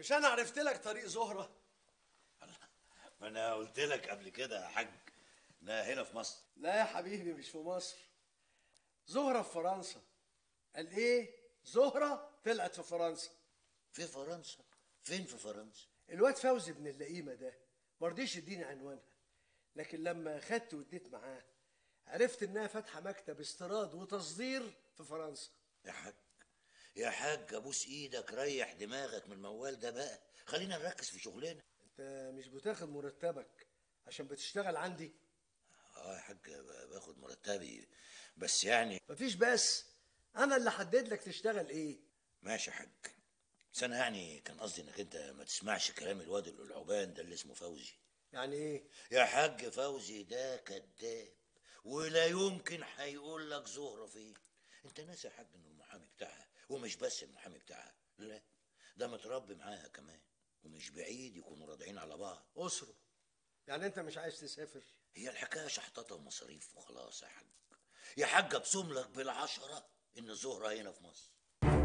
مش انا عرفت لك طريق زهره ما انا قلت لك قبل كده يا حاج انها هنا في مصر لا يا حبيبي مش في مصر زهره في فرنسا قال ايه زهره طلعت في فرنسا في فرنسا فين في فرنسا الواد فوزي بن اللئيمه ده ما رضيش يديني عنوانها لكن لما خدت واديت معاه عرفت انها فاتحه مكتب استيراد وتصدير في فرنسا يا حاج يا حاج ابوس ايدك ريح دماغك من الموال ده بقى خلينا نركز في شغلنا انت مش بتاخد مرتبك عشان بتشتغل عندي اه يا حاج ب- باخد مرتبي بس يعني مفيش بس انا اللي حدد لك تشتغل ايه ماشي يا حاج بس انا يعني كان قصدي انك انت ما تسمعش كلام الواد العبان ده اللي اسمه فوزي يعني ايه يا حاج فوزي ده كذاب ولا يمكن هيقول لك زهره فين انت ناسي يا حاج انه المحامي بتاعها ومش بس المحامي بتاعها لا ده متربي معاها كمان ومش بعيد يكونوا راضعين على بعض اسره يعني انت مش عايز تسافر هي الحكايه شحططه ومصاريف وخلاص يا حاج يا حاج ابصم لك بالعشره ان زهره هنا في مصر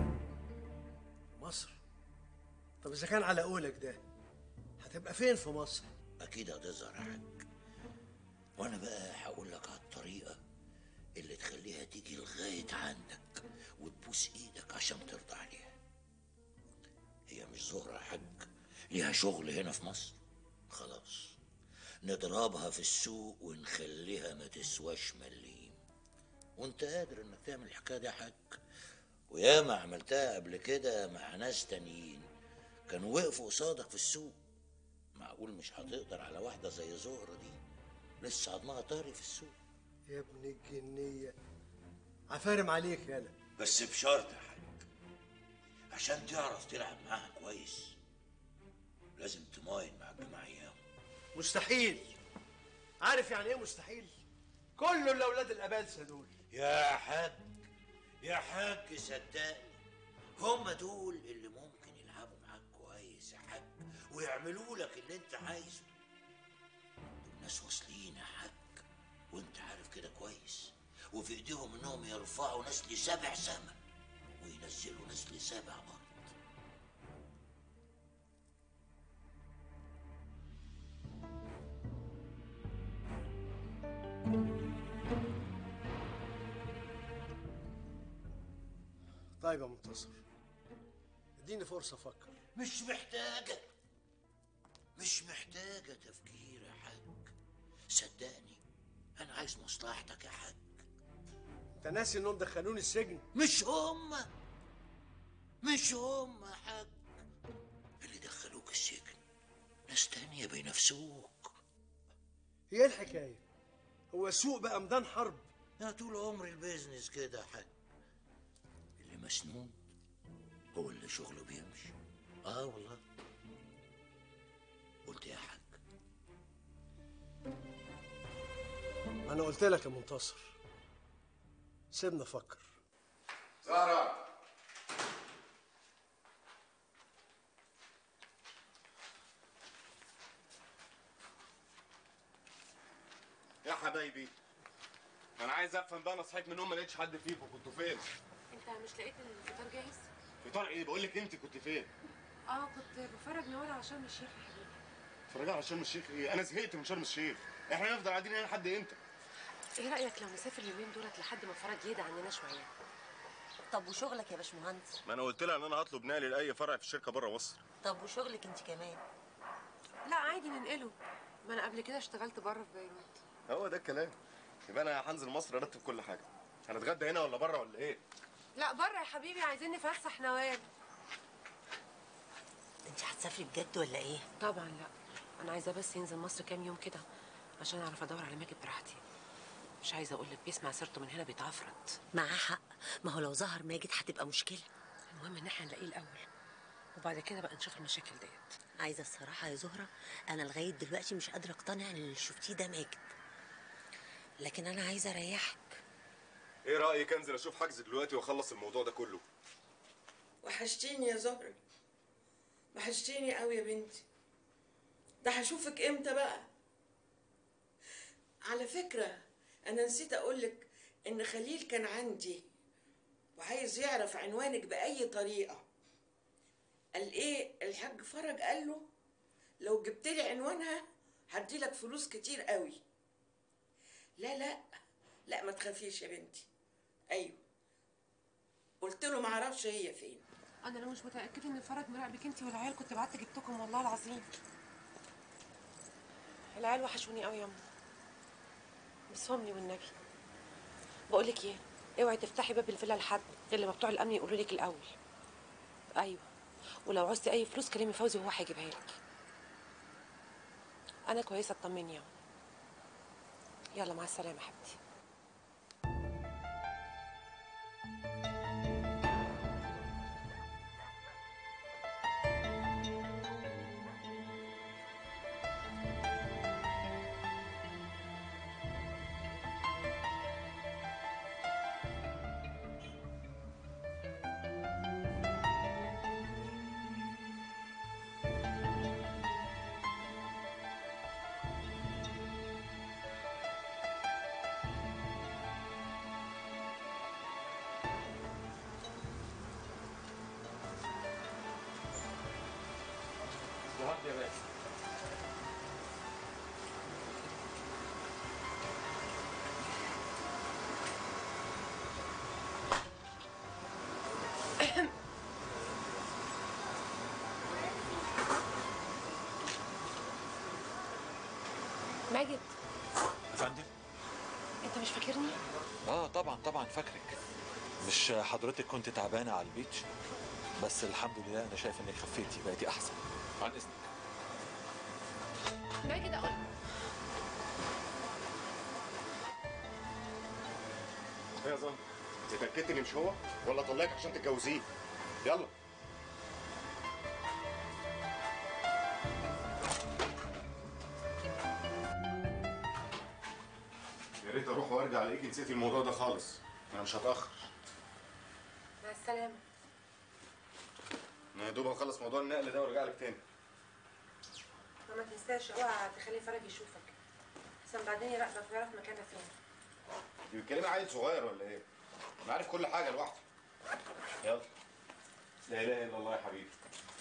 مصر طب اذا كان على قولك ده هتبقى فين في مصر اكيد هتظهر يا حاج وانا بقى هقول لك على الطريقه اللي تخليها تيجي لغايه عندك وتبوس ايدك عشان ترضى عليها هي مش زهره يا حاج ليها شغل هنا في مصر خلاص نضربها في السوق ونخليها ما تسواش مليم وانت قادر انك تعمل الحكايه دي يا حاج وياما عملتها قبل كده مع ناس تانيين كانوا وقفوا قصادك في السوق معقول مش هتقدر على واحدة زي زهرة دي لسه عضمها طاري في السوق يا ابن الجنيه عفارم عليك يالا بس بشرط يا حاج عشان تعرف تلعب معاها كويس لازم تماين مع الجماعية مستحيل عارف يعني ايه مستحيل كله الا اولاد الابالسه دول يا حاج يا حاج صدقني هم دول اللي ممكن يلعبوا معاك كويس يا حاج ويعملوا لك اللي انت عايزه دول ناس واصلين يا حاج وانت عارف كده كويس وفي ايديهم انهم يرفعوا ناس لسبع سما وينزلوا ناس لسبع ارض طيب يا منتصر اديني فرصه افكر مش محتاجة مش محتاجة تفكير يا حاج صدقني أنا عايز مصلحتك يا حاج انت ناسي انهم دخلوني السجن مش هم مش هم يا حاج اللي دخلوك السجن ناس تانية بينافسوك هي إيه الحكايه هو سوق بقى ميدان حرب يا طول عمري البيزنس كده يا حاج اللي مسنون هو اللي شغله بيمشي اه والله قلت يا حاج انا قلت لك يا منتصر سيبنا افكر زهرة يا حبايبي انا عايز افهم بقى انا صحيت من النوم ما لقيتش حد فيكم كنتوا فين انت مش لقيت الفطار جاهز؟ فطار ايه بقول لك انت كنت فين اه كنت بفرج نوال على شرم الشيخ يا حبيبي اتفرجوا على شرم الشيخ ايه انا زهقت من شرم الشيخ احنا هنفضل قاعدين هنا لحد امتى ايه رايك لو نسافر اليومين دولت لحد ما فرج يهدى عننا شويه طب وشغلك يا باشمهندس ما انا قلت لها ان انا هطلب نقل لاي فرع في الشركه بره مصر طب وشغلك انت كمان لا عادي ننقله ما انا قبل كده اشتغلت بره في بيروت هو ده الكلام يبقى انا هنزل مصر ارتب كل حاجه هنتغدى هنا ولا بره ولا ايه لا بره يا حبيبي عايزين نفسح نوال انت هتسافري بجد ولا ايه طبعا لا انا عايزه بس ينزل مصر كام يوم كده عشان اعرف ادور على ماجد براحتي مش عايزه اقول لك بيسمع سيرته من هنا بيتعفرت معاه حق ما هو لو ظهر ماجد هتبقى مشكله المهم ان احنا نلاقيه الاول وبعد كده بقى نشوف المشاكل ديت عايزه الصراحه يا زهره انا لغايه دلوقتي مش قادره اقتنع ان اللي شفتيه ده ماجد لكن انا عايزه اريحك ايه رايك انزل اشوف حجز دلوقتي واخلص الموضوع ده كله وحشتيني يا زهرة وحشتيني قوي يا بنتي ده هشوفك امتى بقى على فكرة انا نسيت اقولك ان خليل كان عندي وعايز يعرف عنوانك بأي طريقة قال ايه الحاج فرج قال له لو جبت لي عنوانها هدي لك فلوس كتير قوي لا لا لا ما تخافيش يا بنتي ايوه قلت له ما اعرفش هي فين انا لو مش متاكده ان فرج مراقبك انت والعيال كنت بعت جبتكم والله العظيم العيال وحشوني قوي يا امي بس امي والنبي بقول لك ايه اوعي تفتحي باب الفيلا لحد غير لما بتوع الامن يقولوا لك الاول ايوه ولو عوزتي اي فلوس كلمي فوزي وهو هيجيبها لك انا كويسه اطمني يا أمي. يلا مع السلامه حبيبتي يا باشا ماجد يا فندم انت مش فاكرني اه طبعا طبعا فاكرك مش حضرتك كنت تعبانه على البيتش بس الحمد لله انا شايف انك خفيتي بقيتي احسن عن اذنك ماجد اقول ايه يا زهر اتاكدت ان مش هو ولا طلعك عشان تتجوزيه يلا يا ريت اروح وارجع الاقيكي نسيتي الموضوع ده خالص انا مش هتاخر مع السلامه انا يا دوب اخلص موضوع النقل ده وارجع لك تاني وما تنساش اوعى تخلي فرج يشوفك عشان بعدين يراقبك ويعرف مكانك فين انت بتكلمي عيل صغير ولا ايه؟ انا عارف كل حاجه لوحدي يلا لا اله الا الله يا حبيبي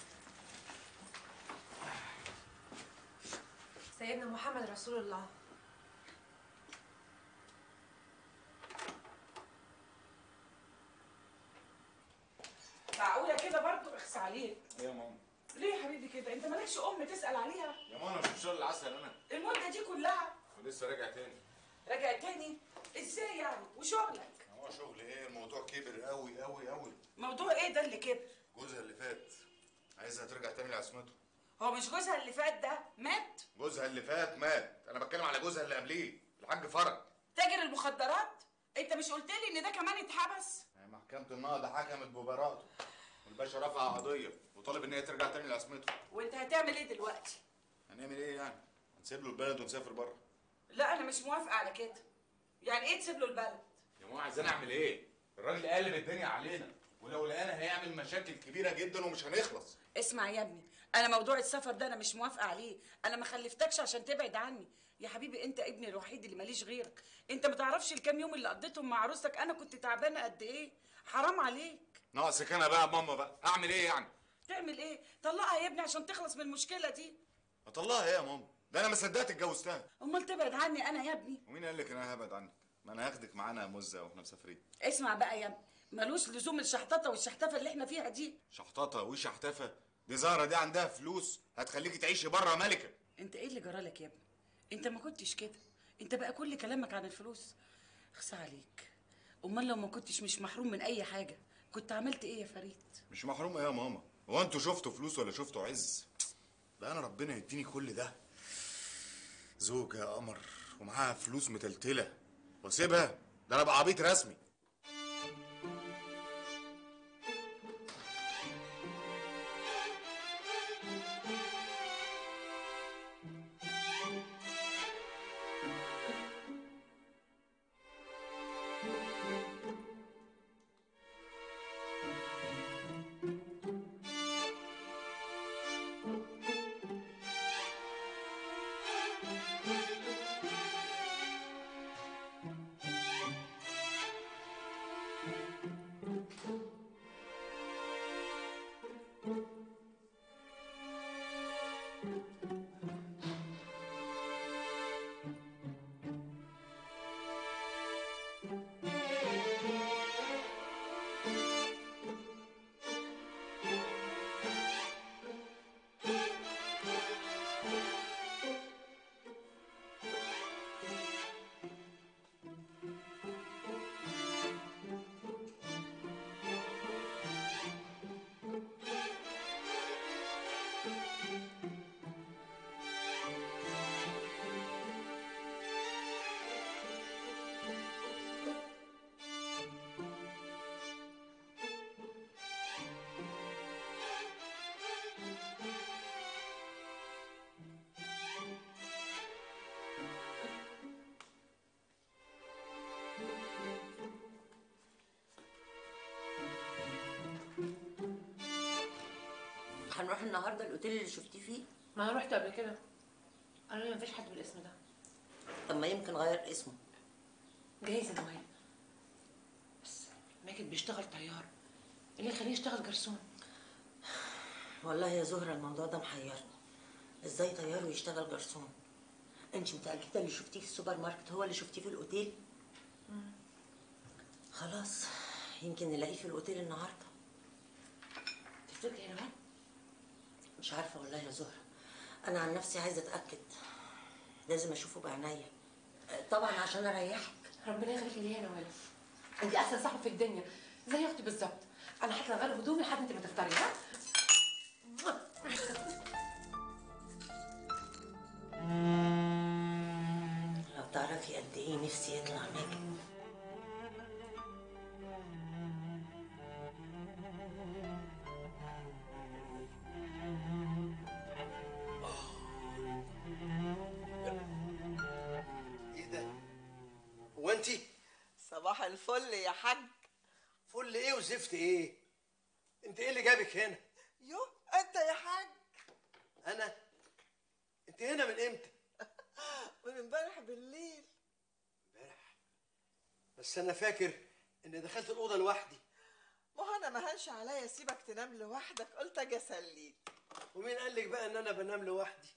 سيدنا محمد رسول الله معقولة كده برضو اخس عليك ايه يا ماما؟ ليه يا حبيبي كده انت مالكش ام تسأل عليها يا ماما مش في شهر العسل انا المدة دي كلها ولسه راجع تاني راجع تاني ازاي يعني وشغلك هو شغل ايه الموضوع كبر قوي قوي قوي موضوع ايه ده اللي كبر جوزها اللي فات عايزها ترجع تاني لعصمته هو مش جوزها اللي فات ده مات جوزها اللي فات مات انا بتكلم على جوزها اللي قبليه الحاج فرج تاجر المخدرات انت مش قلت لي ان ده كمان اتحبس محكمة النهضة حكمت ببراءته والباشا رفع قضية وطالب ان هي ترجع تاني لعصمته وانت هتعمل ايه دلوقتي هنعمل ايه يعني؟ هنسيب له البلد ونسافر بره لا انا مش موافقة على كده يعني ايه تسيب له البلد يا ماما عايزين اعمل ايه؟ الراجل قلب الدنيا علينا ولو لقانا هيعمل مشاكل كبيرة جدا ومش هنخلص اسمع يا ابني انا موضوع السفر ده انا مش موافقه عليه انا ما خلفتكش عشان تبعد عني يا حبيبي انت ابني الوحيد اللي ماليش غيرك انت ما تعرفش الكام يوم اللي قضيتهم مع عروستك انا كنت تعبانه قد ايه حرام عليك ناقصك انا بقى يا ماما بقى اعمل ايه يعني؟ تعمل ايه طلقها يا ابني عشان تخلص من المشكله دي اطلعها ايه يا ماما؟ ده انا ما صدقت اتجوزتها امال تبعد عني انا يا ابني ومين قال لك ان انا هبعد عنك؟ ما انا هاخدك معانا يا مزه واحنا مسافرين اسمع بقى يا ابني ملوش لزوم الشحططه والشحتفه اللي احنا فيها دي شحططه وشحتفه دي زهره دي عندها فلوس هتخليكي تعيشي بره ملكه انت ايه اللي جرالك يا ابني انت ما كنتش كده انت بقى كل كلامك عن الفلوس اخصى عليك امال لو ما كنتش مش محروم من اي حاجه كنت عملت ايه يا فريد مش محروم ايه يا ماما هو انتوا شفتوا فلوس ولا شفتوا عز ده انا ربنا يديني كل ده زوجة قمر ومعاها فلوس متلتلة واسيبها ده انا ابقى عبيط رسمي هنروح النهارده الاوتيل اللي شفتيه فيه ما انا رحت قبل كده قالوا لي مفيش حد بالاسم ده طب ما يمكن غير اسمه جايز يا نوال بس ماجد بيشتغل طيار اللي يخليه يشتغل جرسون والله يا زهرة الموضوع ده محيرني ازاي طيار ويشتغل جرسون انت متأكدة اللي شفتيه في السوبر ماركت هو اللي شفتيه في الاوتيل خلاص يمكن نلاقيه في الاوتيل النهارده تفتكري يا نوال مش عارفة والله يا زهرة انا عن نفسي عايزة اتأكد لازم اشوفه بعينيا طبعا عشان اريحك ربنا يخليك ليا يا نوال انت احسن صاحب في الدنيا زي اختي بالظبط انا هطلع غير هدومي لحد انت ما تفطري ها لو تعرفي قد ايه نفسي يطلع ماجد ايه ده هو انت صباح الفل يا حاج فل ايه وزفت ايه انت ايه اللي جابك هنا يو انت يا حاج انا انت هنا من امتى من امبارح بالليل امبارح بس انا فاكر اني دخلت الاوضه لوحدي ما هو انا ما هنش عليا اسيبك تنام لوحدك قلت اجي اسليك ومين قال لك بقى ان انا بنام لوحدي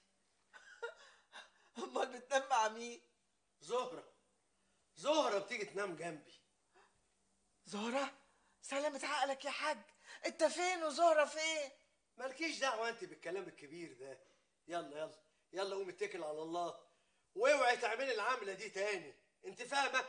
امال بتنام مع مين زهره زهره بتيجي تنام جنبي زهرة سلامة عقلك يا حاج انت فين وزهرة فين مالكيش دعوه انت بالكلام الكبير ده يلا يلا يلا قومي اتكل على الله واوعي تعملي العمله دي تاني انت فاهمه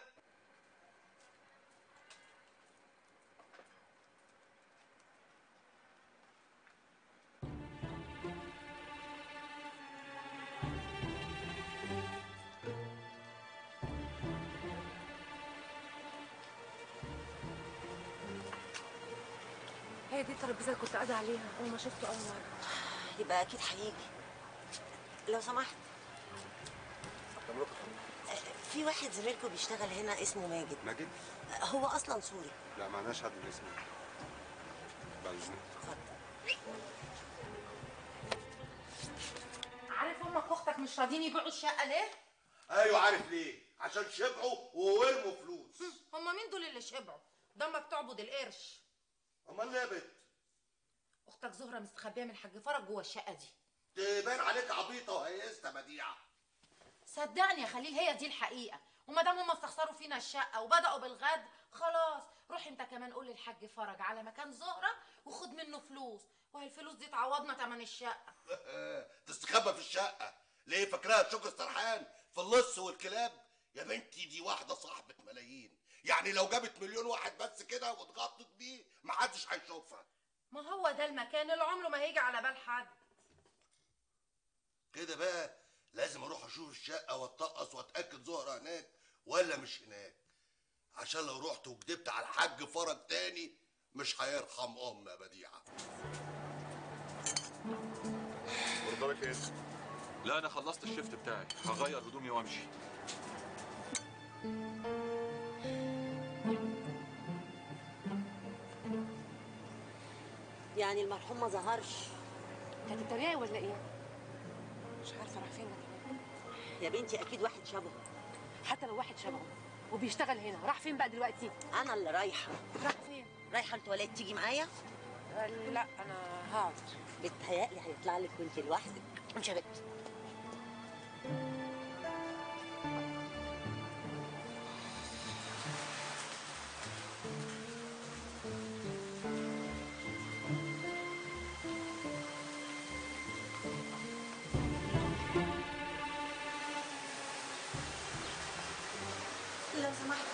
هي دي الترابيزه اللي كنت قاعده عليها اول ما شفته اول مره يبقى اكيد هيجي لو سمحت آه، في واحد زميلكم بيشتغل هنا اسمه ماجد ماجد؟ آه، هو اصلا سوري لا معناش حد باسمه بعد اذنك عارف امك واختك مش راضيين يبيعوا الشقه ليه؟ ايوه عارف ليه عشان شبعوا وورموا فلوس هما مين دول اللي شبعوا؟ ده اما بتعبد القرش امال ليه يا بنت اختك زهره مستخبيه من الحاج فرج جوه الشقه دي تبان عليك عبيطه وهيسته بديعه صدقني يا خليل هي دي الحقيقه وما دام هما استخسروا فينا الشقه وبداوا بالغد خلاص روح انت كمان قول للحاج فرج على مكان زهره وخد منه فلوس وهي الفلوس دي تعوضنا تمن الشقه تستخبى في الشقه ليه فاكراها شوك السرحان في اللص والكلاب يا بنتي دي واحده صاحبه ملايين يعني لو جابت مليون واحد بس كده واتغطت بيه محدش هيشوفها ما هو ده المكان اللي عمره ما هيجي على بال حد كده بقى لازم اروح اشوف الشقه واتطقص واتاكد زهره هناك ولا مش هناك عشان لو رحت وكدبت على الحاج فرج تاني مش هيرحم ام يا بديعه مرضالك ايه؟ لا انا خلصت الشيفت بتاعي هغير هدومي وامشي يعني المرحوم ما ظهرش انت هتتريقي ولا ايه مش عارفه راح فين ده كمان يا بنتي اكيد واحد شبهه حتى لو واحد شبهه وبيشتغل هنا راح فين بقى دلوقتي انا اللي رايحه راح فين رايحه التواليت تيجي معايا آه، لا انا هقعد بتهيألي هيطلع لك وانت لوحدك امشي يا بنت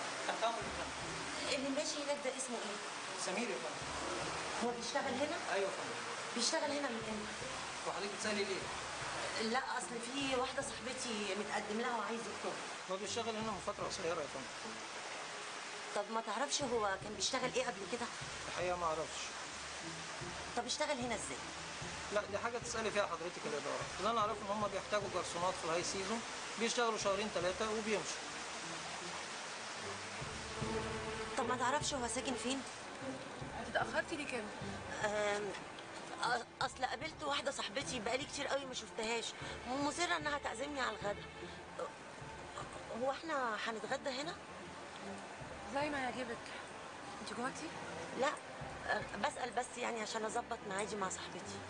تحت امرك يا فندم اللي ماشي هناك ده اسمه ايه؟ سمير يا فندم هو بيشتغل هنا؟ ايوه يا فندم بيشتغل هنا من امتى؟ وحضرتك بتسالي ليه؟ لا اصل في واحده صاحبتي متقدم لها وعايز يخطبها هو بيشتغل هنا من فتره قصيره يا فندم طب ما تعرفش هو كان بيشتغل ايه قبل كده؟ الحقيقه ما اعرفش طب اشتغل هنا ازاي؟ لا دي حاجه تسالي فيها حضرتك الاداره اللي انا اعرفه ان هم بيحتاجوا جرسونات في الهاي سيزون بيشتغلوا شهرين ثلاثه وبيمشوا طب ما تعرفش هو ساكن فين؟ انت اتاخرتي ليه كده آم، أ- اصل قابلت واحده صاحبتي بقالي كتير قوي ما شفتهاش مصره انها تعزمني على الغدا هو احنا هنتغدى هنا زي ما يعجبك انت جوعتي لا أه، بسال بس يعني عشان اظبط ميعادي مع صاحبتي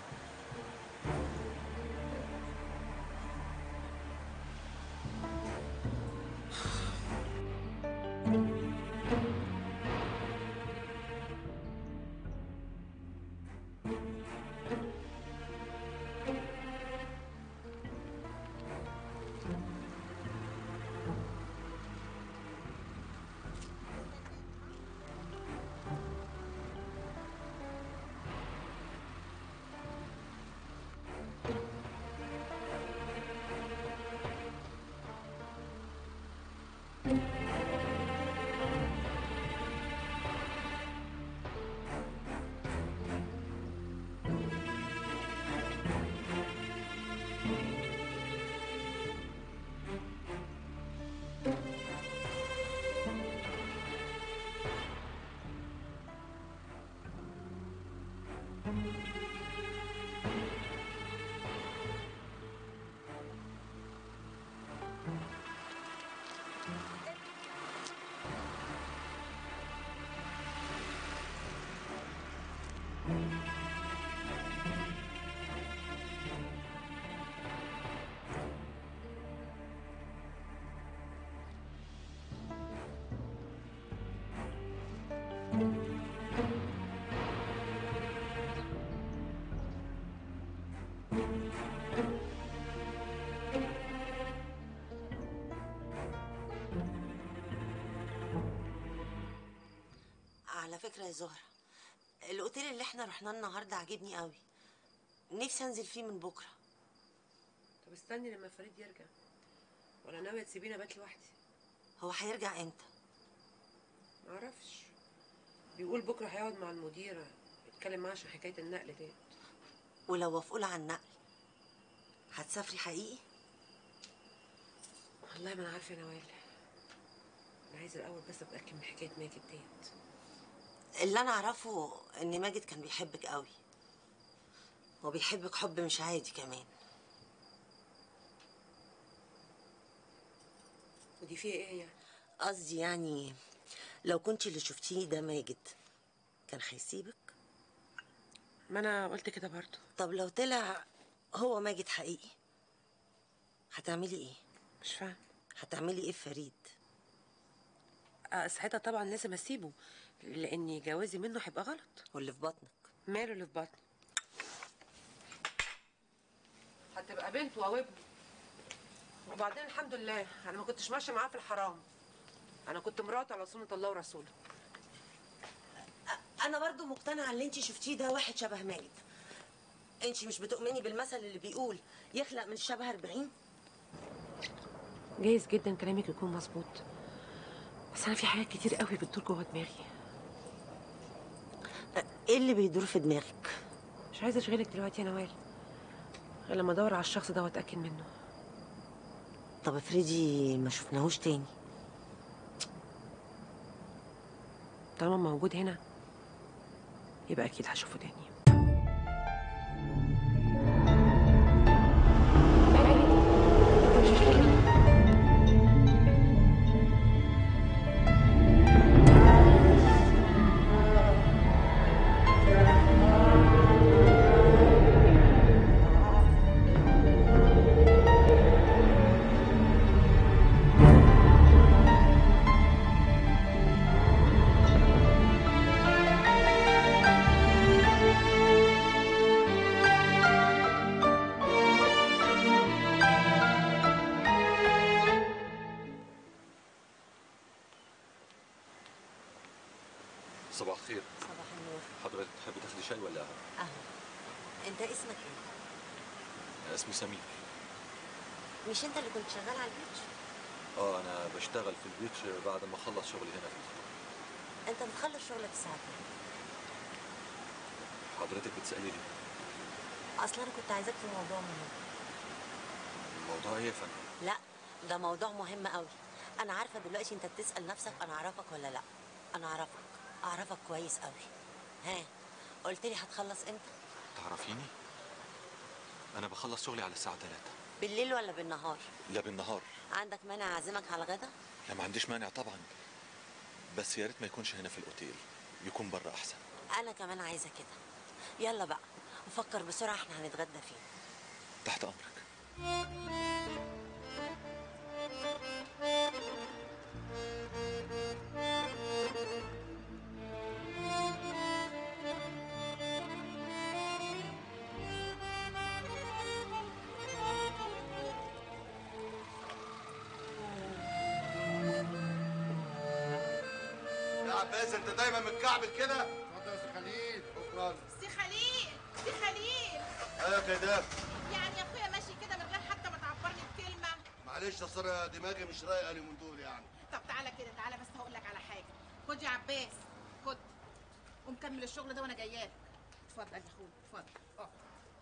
على فكره يا زهره الاوتيل اللي احنا رحنا النهارده عجبني قوي نفسي انزل فيه من بكره طب استني لما فريد يرجع ولا ناويه تسيبيني ابات لوحدي هو هيرجع امتى معرفش بيقول بكره هيقعد مع المديره يتكلم معاها عشان حكايه النقل ديت ولو وافقوا على النقل هتسافري حقيقي والله ما انا عارفه يا نوال انا عايزه الاول بس اتاكد من حكايه ماجد ديت اللي انا اعرفه ان ماجد كان بيحبك قوي وبيحبك حب مش عادي كمان ودي فيها ايه يعني قصدي يعني لو كنت اللي شفتيه ده ماجد كان هيسيبك ما انا قلت كده برضه طب لو طلع هو ماجد حقيقي هتعملي ايه مش فاهم هتعملي ايه في فريد آه، ساعتها طبعا لازم اسيبه لان جوازي منه هيبقى غلط واللي في بطنك ماله اللي في بطني هتبقى بنته او ابنه وبعدين الحمد لله انا ما كنتش ماشيه معاه في الحرام انا كنت مراته على سنه الله ورسوله انا برضو مقتنعه اللي انت شفتيه ده واحد شبه ماجد انت مش بتؤمني بالمثل اللي بيقول يخلق من الشبه 40 جايز جدا كلامك يكون مظبوط بس انا في حاجات كتير قوي بتدور جوه دماغي ايه اللي بيدور في دماغك مش عايزه اشغلك دلوقتي يا نوال غير لما ادور على الشخص ده واتاكد منه طب افرضي ما شفناهوش تاني طالما موجود هنا يبقى اكيد هشوفه تاني صباح الخير صباح النور حضرتك تحبي تاخدي شاي ولا قهوة؟ قهوة انت اسمك ايه؟ اسمي سمير مش انت اللي كنت شغال على البيتش؟ اه انا بشتغل في البيتش بعد ما اخلص شغلي هنا في الفندق انت بتخلص شغلك الساعة كام؟ حضرتك بتسألي ليه؟ اصلا انا كنت عايزاك في موضوع مهم الموضوع ايه يا فندم؟ لا ده موضوع مهم قوي انا عارفة دلوقتي انت بتسأل نفسك انا اعرفك ولا لا انا اعرفك اعرفك كويس قوي ها قلت لي هتخلص امتى؟ تعرفيني؟ انا بخلص شغلي على الساعة 3 بالليل ولا بالنهار؟ لا بالنهار عندك مانع اعزمك على الغدا؟ لا ما عنديش مانع طبعا بس يا ريت ما يكونش هنا في الاوتيل يكون بره احسن انا كمان عايزة كده يلا بقى وفكر بسرعة احنا هنتغدى فين تحت امرك يا عباس انت دايما متكعبل كده اتفضل يا سي خليل شكرا سي خليل سي خليل ايوه كده يعني يا اخويا ماشي كده من غير حتى ما تعبرني بكلمه معلش اصل أنا دماغي مش رايقه اليومين دول يعني طب تعالى كده تعالى بس هقول لك على حاجه خد يا عباس خد قوم كمل الشغل ده وانا جايه اتفضل يا اخويا اتفضل اقعد.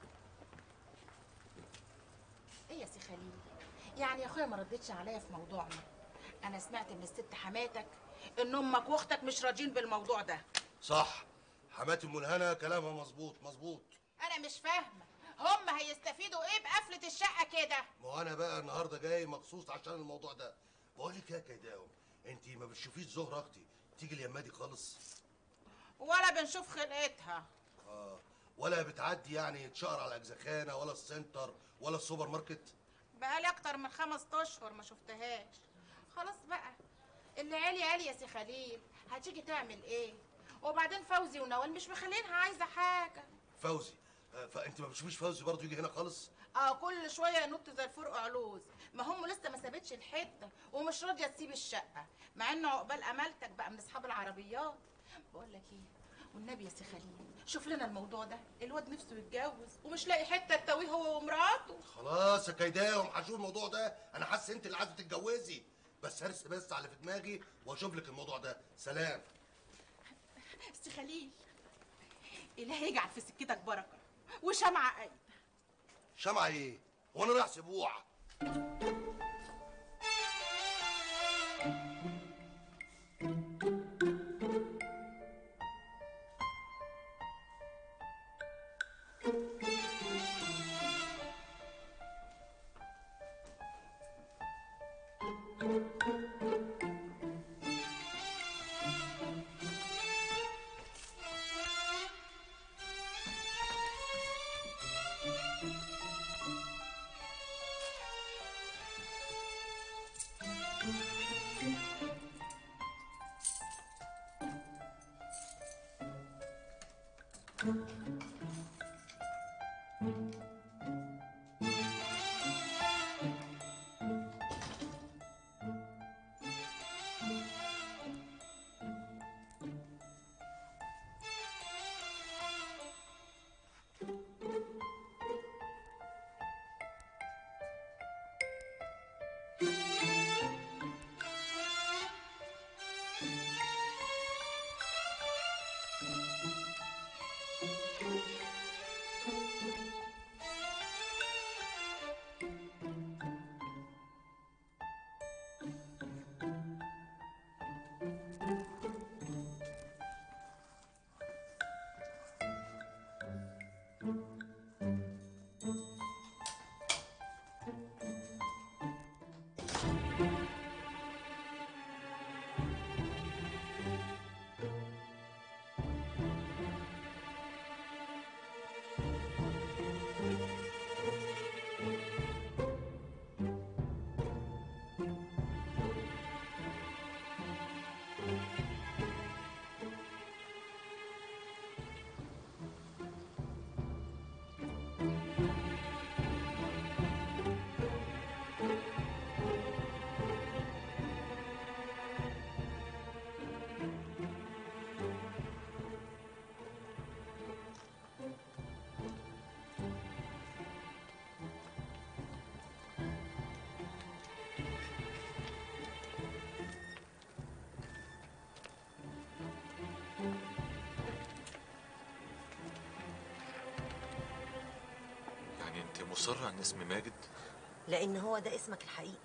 ايه يا سي خليل يعني يا اخويا ما ردتش عليا في موضوعنا انا سمعت من الست حماتك ان امك واختك مش راضيين بالموضوع ده صح حماتي منهنه كلامها مظبوط مظبوط انا مش فاهمه هم هيستفيدوا ايه بقفله الشقه كده ما هو انا بقى النهارده جاي مخصوص عشان الموضوع ده بقول لك يا كيداهم انت ما بتشوفيش زهره اختي تيجي اليمه دي خالص ولا بنشوف خلقتها اه ولا بتعدي يعني تشقر على الاجزخانه ولا السنتر ولا السوبر ماركت بقالي اكتر من خمس اشهر ما شفتهاش خلاص بقى اللي عالي عالي يا سي خليل هتيجي تعمل ايه وبعدين فوزي ونوال مش مخلينها عايزه حاجه فوزي آه، فانت ما بتشوفيش فوزي برضه يجي هنا خالص اه كل شويه ينط زي الفرق علوز ما هم لسه ما سابتش الحته ومش راضيه تسيب الشقه مع انه عقبال امالتك بقى من اصحاب العربيات بقول لك ايه والنبي يا سي خليل شوف لنا الموضوع ده الواد نفسه يتجوز ومش لاقي حته تساويه هو ومراته خلاص يا كيداهم هشوف الموضوع ده انا حاسس انت اللي عايزه تتجوزي بس هرس بس على اللي في دماغي واشوف لك الموضوع ده سلام سي خليل الهي يجعل في سكتك بركه وشمعة قايده شمعة ايه هو انا رايح سبوع مصرة ان اسمي ماجد لان هو ده اسمك الحقيقي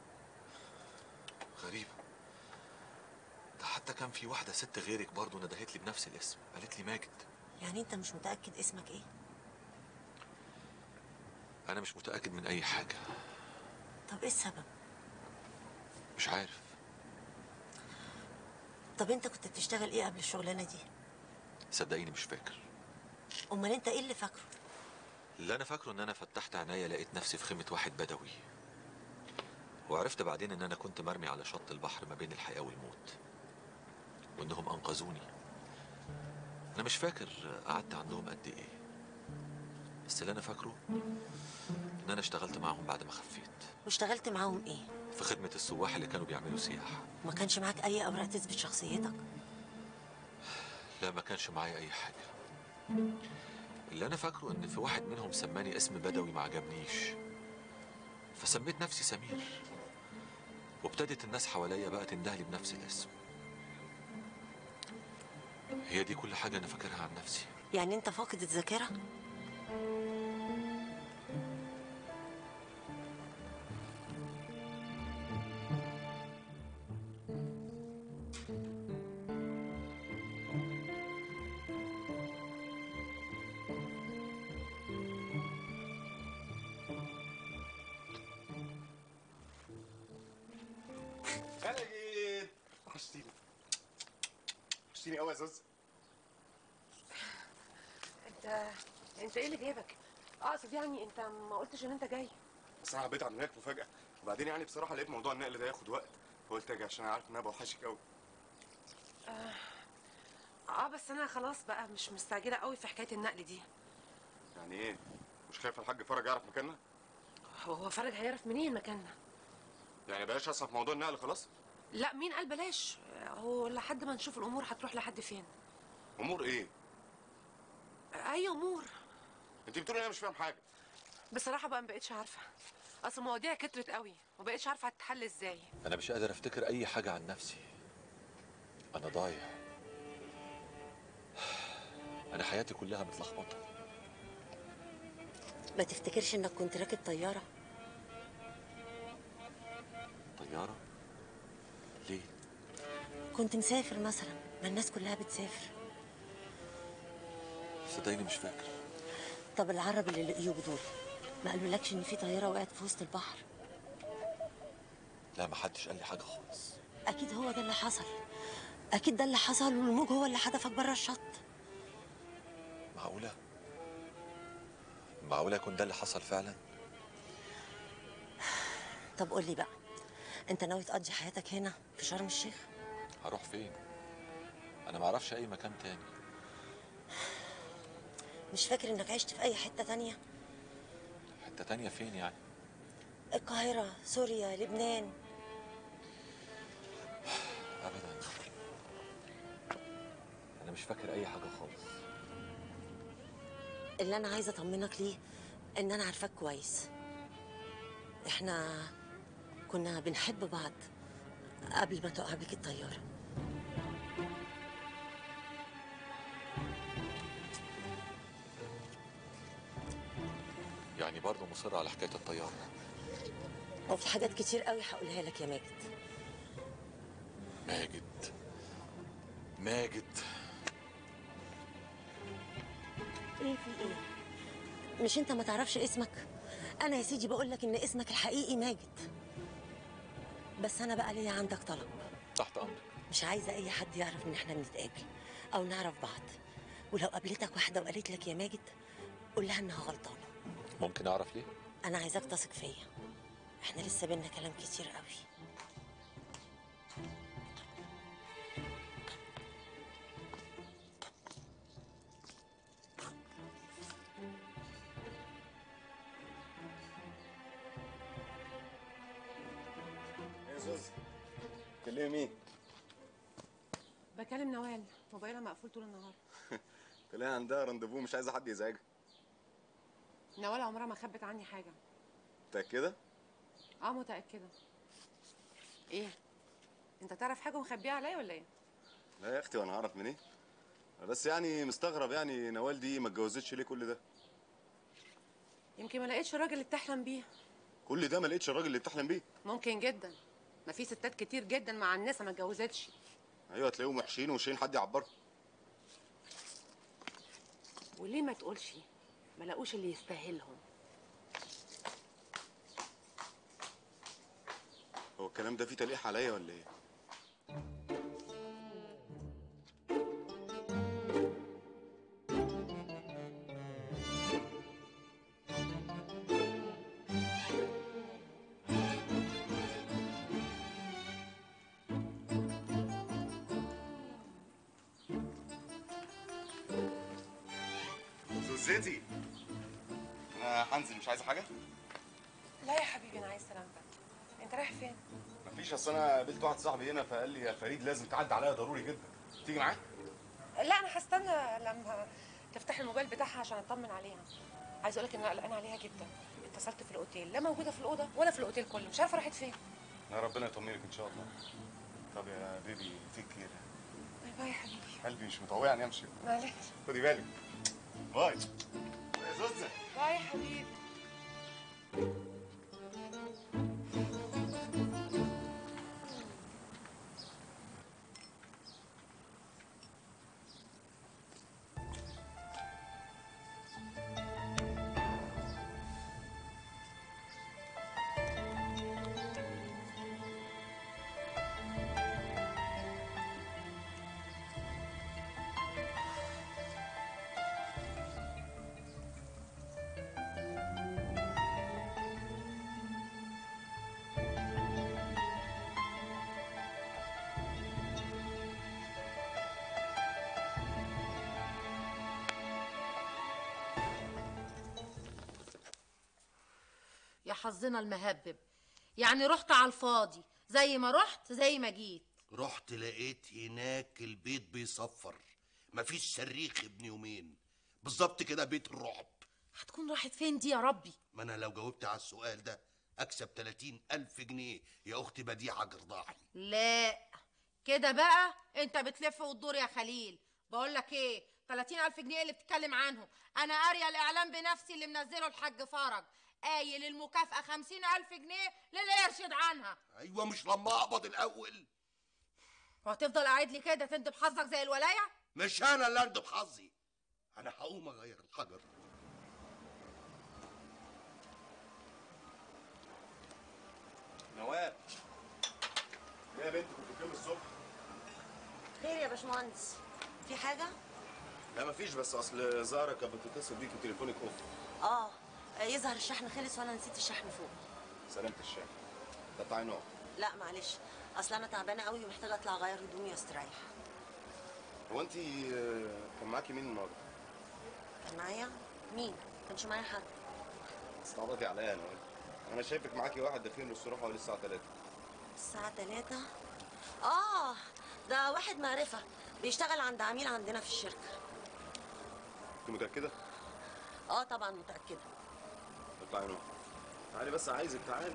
غريبة ده حتى كان في واحدة ست غيرك برضه ندهت لي بنفس الاسم قالت لي ماجد يعني انت مش متاكد اسمك ايه انا مش متأكد من اي حاجة طب ايه السبب مش عارف طب انت كنت بتشتغل ايه قبل الشغلانه دي صدقيني مش فاكر امال انت ايه اللي فاكره اللي انا فاكره ان انا فتحت عينيا لقيت نفسي في خيمة واحد بدوي وعرفت بعدين ان انا كنت مرمي على شط البحر ما بين الحياة والموت وانهم انقذوني انا مش فاكر قعدت عندهم قد ايه بس اللي انا فاكره ان انا اشتغلت معاهم بعد ما خفيت واشتغلت معاهم ايه في خدمة السواح اللي كانوا بيعملوا سياحة ما كانش معاك اي اوراق تثبت شخصيتك لا ما كانش معايا اي حاجة اللي انا فاكره ان في واحد منهم سماني اسم بدوي ما عجبنيش فسميت نفسي سمير وابتدت الناس حواليا بقى تندهلي بنفس الاسم هي دي كل حاجة انا فاكرها عن نفسي يعني انت فاقد الذاكره انا جيت وحشتيني وحشتيني قوي يا زوز انت انت ايه اللي جايبك اقصد يعني انت ما قلتش ان انت جاي بس انا حبيت اعمل لك مفاجاه وبعدين يعني بصراحه لقيت موضوع النقل ده ياخد وقت فقلت اجي عشان انا عارف ان انا بوحشك قوي آه. اه بس انا خلاص بقى مش مستعجله قوي في حكايه النقل دي يعني ايه مش خايف الحاج فرج يعرف مكاننا هو هو فرج هيعرف منين مكاننا يعني بلاش اصلا في موضوع النقل خلاص لا مين قال بلاش هو لحد ما نشوف الامور هتروح لحد فين امور ايه اي امور انت بتقولي انا مش فاهم حاجه بصراحه بقى ما بقتش عارفه اصل المواضيع كترت قوي وما بقتش عارفه هتتحل ازاي انا مش قادر افتكر اي حاجة عن نفسي انا ضايع انا حياتي كلها متلخبطة ما تفتكرش انك كنت راكب طياره طيارة ليه كنت مسافر مثلا ما الناس كلها بتسافر صدقيني مش فاكر طب العرب اللي لقيوك دول ما قالولكش ان في طياره وقعت في وسط البحر لا ما حدش قال لي حاجة خالص اكيد هو ده اللي حصل اكيد ده اللي حصل والموج هو اللي حدفك بره الشط معقولة معقولة يكون ده اللي حصل فعلا طب قول لي بقى انت ناوي تقضي حياتك هنا في شرم الشيخ هروح فين انا ما اعرفش اي مكان تاني مش فاكر انك عشت في اي حته تانية حتة تانية فين يعني القاهره سوريا لبنان ابدا انا مش فاكر اي حاجة خالص اللي انا عايزه اطمنك ليه ان انا عارفاك كويس احنا كنا بنحب بعض قبل ما تقع بيك الطياره يعني برضه مصر على حكاية الطيارة هو في حاجات كتير قوي هقولها لك يا ماجد ماجد ماجد ايه في ايه مش انت ما تعرفش اسمك انا يا سيدي بقول لك ان اسمك الحقيقي ماجد بس انا بقى ليا عندك طلب تحت امرك مش عايزه اي حد يعرف ان احنا بنتقابل او نعرف بعض ولو قابلتك واحده وقالت لك يا ماجد قول لها انها غلطانه ممكن اعرف ليه انا عايزاك تثق فيا احنا لسه بينا كلام كتير قوي ايه يا زوز كلمي مين بكلم نوال موبايلها مقفول طول النهار تلاقي عندها رانديفو مش عايزه حد يزعجها نوال عمرها ما خبت عني حاجه متاكده اه متاكده ايه انت تعرف حاجه ومخبيها عليا ولا ايه لا يا اختي وانا اعرف منين بس يعني مستغرب يعني نوال دي ما اتجوزتش ليه كل ده يمكن ما لقيتش الراجل اللي بتحلم بيه كل ده ما لقيتش الراجل اللي بتحلم بيه ممكن جدا ما في ستات كتير جدا مع الناس ما اتجوزتش ايوه تلاقيهم وحشين ومش لاقيين حد يعبرهم وليه ما تقولش ما لاقوش اللي يستاهلهم هو الكلام ده فيه تلقيح عليا ولا ايه زوزتي انا هنزل مش عايزه حاجه لا يا حبيبي انا عايز سلامتك انت رايح فين مفيش اصل انا قابلت واحد صاحبي هنا فقال لي يا فريد لازم تعدي عليا ضروري جدا تيجي معاك لا انا هستنى لما تفتح الموبايل بتاعها عشان اطمن عليها عايز اقول لك ان انا قلقانه عليها جدا اتصلت في الاوتيل لا موجوده في الاوضه ولا في الاوتيل كله مش عارفه راحت فين يا ربنا يطمنك ان شاء الله طب يا بيبي تيك كير باي باي يا حبيبي قلبي مش مطوعني امشي معلش خدي بالك باي يا زوزة باي يا حبيبي يا حظنا المهبب يعني رحت على الفاضي زي ما رحت زي ما جيت رحت لقيت هناك البيت بيصفر مفيش صريخ ابن يومين بالظبط كده بيت الرعب هتكون راحت فين دي يا ربي ما انا لو جاوبت على السؤال ده اكسب 30 الف جنيه يا اختي بديعه جرضاعي لا كده بقى انت بتلف وتدور يا خليل بقول لك ايه 30000 جنيه اللي بتتكلم عنهم انا قاريه الاعلان بنفسي اللي منزله الحاج فرج قايل المكافأة 50000 جنيه للي يرشد عنها ايوه مش لما اقبض الاول وهتفضل قاعد لي كده تندب حظك زي الولايه مش انا اللي اندب حظي انا هقوم اغير الحجر نوال ايه يا بنت كنت فين الصبح خير يا باشمهندس في حاجة؟ لا مفيش بس اصل زهره كانت بتتصل بيكي وتليفونك اوف اه يظهر الشحن خلص وانا نسيت الشحن فوق سلامة الشام طب تعالي نقعد لا معلش اصل انا تعبانه قوي ومحتاجه اطلع اغير هدومي واستريح هو انت كان معاكي مين النهارده؟ كان معايا مين كانش معايا حد استعبطي عليا يا نوال انا شايفك معاكي واحد داخلين الاستراحه حوالي الساعه 3 الساعه 3 اه ده واحد معرفه بيشتغل عند عميل عندنا في الشركه انت متاكده؟ اه طبعا متاكده طب تعالي نقعد تعالي بس عايزك تعالي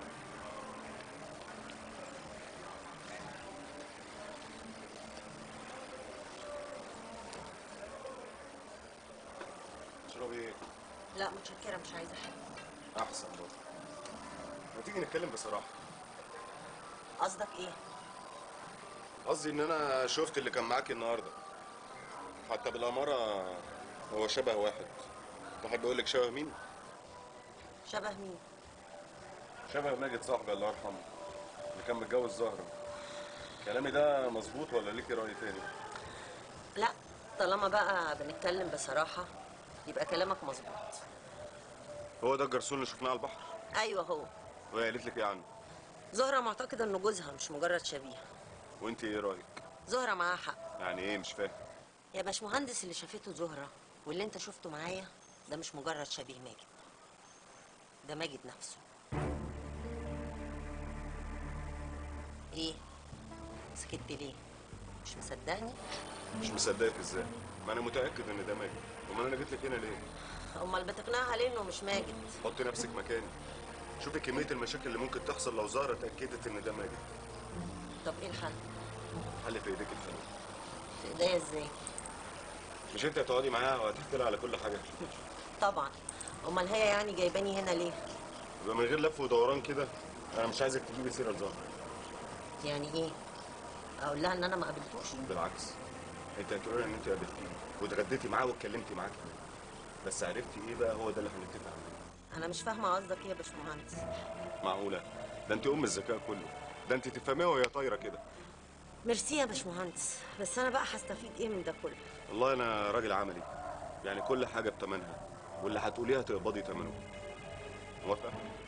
تشربي ايه؟ لا متشكره مش عايزه حاجه احسن برضه ما تيجي نتكلم بصراحه قصدك ايه قصدي ان انا شفت اللي كان معاكي النهارده حتى بالاماره هو شبه واحد تحب اقول لك شبه مين شبه مين شبه ماجد صاحبي الله يرحمه اللي كان متجوز زهره كلامي ده مظبوط ولا ليكي راي تاني لا طالما بقى بنتكلم بصراحه يبقى كلامك مظبوط هو ده الجرسون اللي شفناه على البحر ايوه هو وهي قالت لك ايه عنه زهره معتقده انه جوزها مش مجرد شبيه وانت ايه رايك زهره معاها حق يعني ايه مش فاهم يا باشمهندس اللي شافته زهره واللي انت شفته معايا ده مش مجرد شبيه ماجد ده ماجد نفسه ايه سكت ليه مش مصدقني مش مصدقك ازاي ما انا متاكد ان ده ماجد امال انا جيت لك هنا ليه امال بتقنعها ليه انه مش ماجد حطي نفسك مكاني شوفي كميه المشاكل اللي ممكن تحصل لو زهره اتاكدت ان ده ماجد طب ايه الحل حل في ايديك الفلوس في ايديا ازاي مش انت هتقعدي معاها وهتحكي لها على كل حاجه طبعا امال هي يعني جايباني هنا ليه يبقى من غير لف ودوران كده انا مش عايزك تجيبي سيره لزهره يعني ايه اقول لها ان انا ما قابلتوش بالعكس انت هتقولي ان انت قابلتيه واتغديتي معاه واتكلمتي معاه كمان بس عرفتي ايه بقى هو ده اللي هنتفق عليه انا مش فاهمه قصدك ايه يا باشمهندس معقوله ده انت ام الذكاء كله ده انت تفهميها وهي طايره كده ميرسي يا باشمهندس بس انا بقى هستفيد ايه من ده كله والله انا راجل عملي يعني كل حاجه بتمنها واللي هتقوليها تقبضي ثمنه موافقه